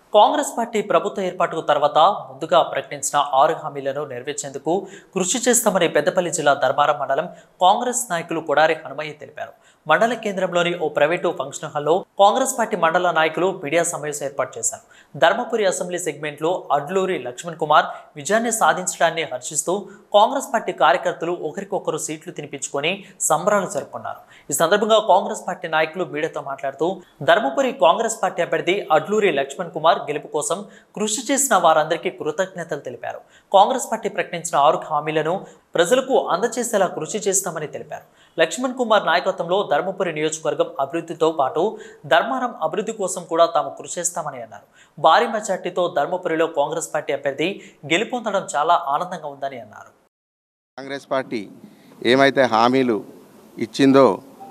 Congress party ప్రభుత్వ ఏర్పాటుకు తర్వాత ముందుగా ప్రకటించిన ఆరు హామీలను నెరవేర్చేందుకు కృషి చేస్తామని పెద్దపల్లి జిల్లా ధర్మారం మండలం కాంగ్రెస్ నాయకులు కొడారి హనుమయ్య తెలిపారు మండల కేంద్రంలోని ఓ ప్రైవేటు ఫంక్షన్ హాల్లో కాంగ్రెస్ పార్టీ మండల నాయకులు మీడియా సమావేశం ఏర్పాటు చేశారు ధర్మపురి అసెంబ్లీ సెగ్మెంట్లో అడ్లూరి లక్ష్మణ్ కుమార్ విజయాన్ని సాధించడాన్ని హర్షిస్తూ కాంగ్రెస్ పార్టీ కార్యకర్తలు ఒకరికొకరు సీట్లు తినిపించుకొని సంబరాలు జరుపుకున్నారు ఈ సందర్భంగా కాంగ్రెస్ పార్టీ నాయకులు మీడియాతో మాట్లాడుతూ ధర్మపురి కాంగ్రెస్ పార్టీ అభ్యర్థి అడ్లూరి లక్ష్మణ్ కుమార్ గెలుపు కోసం కృషి చేసిన వారందరికీ కృతజ్ఞతలు తెలిపారు కాంగ్రెస్ పార్టీ ప్రకటించిన ఆరు హామీలను ప్రజలకు అందజేసేలా కృషి చేస్తామని తెలిపారు లక్ష్మణ్ కుమార్ నాయకత్వంలో ధర్మపురి నియోజకవర్గం అభివృద్ధితో పాటు ధర్మారం అభివృద్ధి కోసం కూడా తాము కృషి చేస్తామని అన్నారు భారీ మెజార్టీతో ధర్మపురిలో కాంగ్రెస్ పార్టీ అభ్యర్థి గెలుపొందడం చాలా ఆనందంగా ఉందని అన్నారు కాంగ్రెస్ పార్టీ ఏమైతే హామీలు ఇచ్చిందో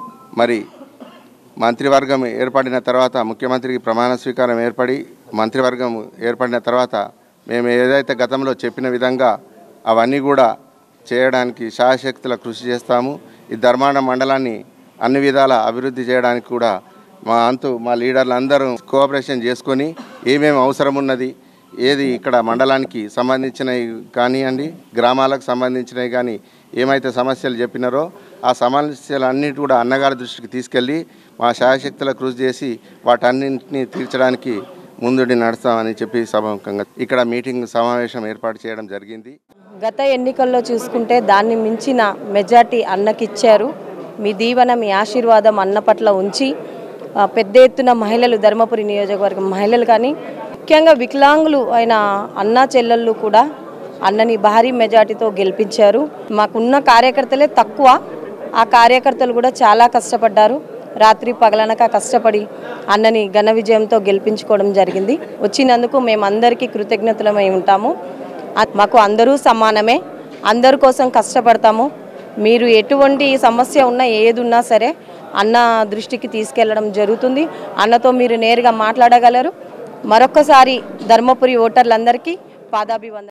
మరి మంత్రివర్గం ఏర్పడిన తర్వాత ముఖ్యమంత్రికి ప్రమాణ స్వీకారం ఏర్పడి మంత్రివర్గం ఏర్పడిన తర్వాత మేము ఏదైతే గతంలో చెప్పిన విధంగా అవన్నీ కూడా చేయడానికి శాయశక్తుల కృషి చేస్తాము ఈ ధర్మాన మండలాన్ని అన్ని విధాల అభివృద్ధి చేయడానికి కూడా మా అంతు మా లీడర్లు అందరూ కోఆపరేషన్ చేసుకొని ఏమేమి అవసరం ఉన్నది ఏది ఇక్కడ మండలానికి సంబంధించినవి కానివ్వండి గ్రామాలకు సంబంధించినవి కానీ ఏమైతే సమస్యలు చెప్పినారో ఆ సమస్యలన్నిటి కూడా అన్నగారి దృష్టికి తీసుకెళ్ళి మా శాయశక్తుల కృషి చేసి వాటన్నింటినీ తీర్చడానికి ముందుడి నడుస్తామని చెప్పి సభముఖంగా ఇక్కడ మీటింగ్ సమావేశం ఏర్పాటు చేయడం జరిగింది గత ఎన్నికల్లో చూసుకుంటే దాన్ని మించిన మెజార్టీ అన్నకిచ్చారు మీ దీవెన మీ ఆశీర్వాదం అన్న పట్ల ఉంచి ఆ, పెద్ద ఎత్తున మహిళలు ధర్మపురి నియోజకవర్గం మహిళలు కానీ ముఖ్యంగా వికలాంగులు అయిన అన్నా చెల్లెళ్ళు కూడా అన్నని భారీ మెజార్టీతో గెలిపించారు మాకున్న కార్యకర్తలే తక్కువ ఆ కార్యకర్తలు కూడా చాలా కష్టపడ్డారు రాత్రి పగలనక కష్టపడి అన్నని ఘన విజయంతో గెలిపించుకోవడం జరిగింది వచ్చినందుకు మేమందరికీ కృతజ్ఞతలమై ఉంటాము అ- మాకు అందరూ సమానమే అందరి కోసం కష్టపడతాము మీరు ఎటువంటి సమస్య ఉన్నా ఏది ఉన్నా సరే అన్న దృష్టికి తీసుకెళ్లడం జరుగుతుంది అన్నతో మీరు నేరుగా మాట్లాడగలరు మరొక్కసారి ధర్మపురి ఓటర్లందరికీ పాదాభివందనం